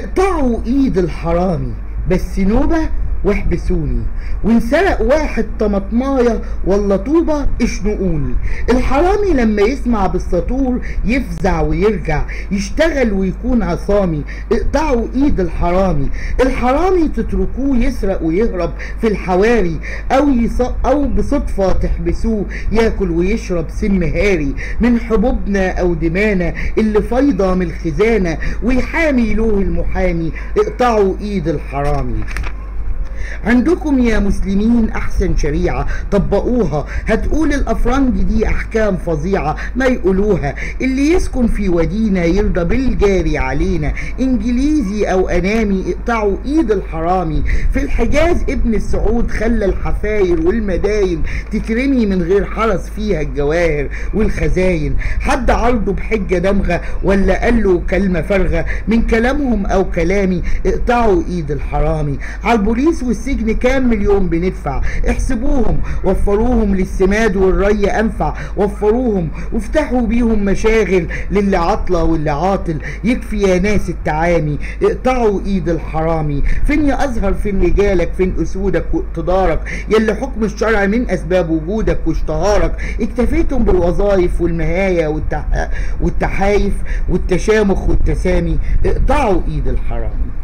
اقطعوا ايد الحرامي بس نوبة واحبسوني وانسرق واحد طماطمايه ولا طوبة اشنقوني الحرامي لما يسمع بالسطور يفزع ويرجع يشتغل ويكون عصامي اقطعوا ايد الحرامي الحرامي تتركوه يسرق ويهرب في الحواري او يص... او بصدفة تحبسوه ياكل ويشرب سم هاري من حبوبنا او دمانا اللي فايضة من الخزانة ويحامي له المحامي اقطعوا ايد الحرامي عندكم يا مسلمين احسن شريعه طبقوها هتقول الافرنج دي احكام فظيعه ما يقولوها اللي يسكن في ودينا يرضى بالجاري علينا انجليزي او انامي اقطعوا ايد الحرامي في الحجاز ابن السعود خلى الحفاير والمداين تترمي من غير حرس فيها الجواهر والخزاين حد عرضه بحجه دمغه ولا قال له كلمه فارغه من كلامهم او كلامي اقطعوا ايد الحرامي على البوليس والسجن كام مليون بندفع احسبوهم وفروهم للسماد والري انفع وفروهم وافتحوا بيهم مشاغل للي عطلة واللي عاطل يكفي يا ناس التعامي اقطعوا ايد الحرامي فين يا ازهر فين رجالك فين اسودك واقتدارك يلي حكم الشرع من اسباب وجودك واشتهارك اكتفيتم بالوظائف والمهاية والتح... والتحايف والتشامخ والتسامي اقطعوا ايد الحرامي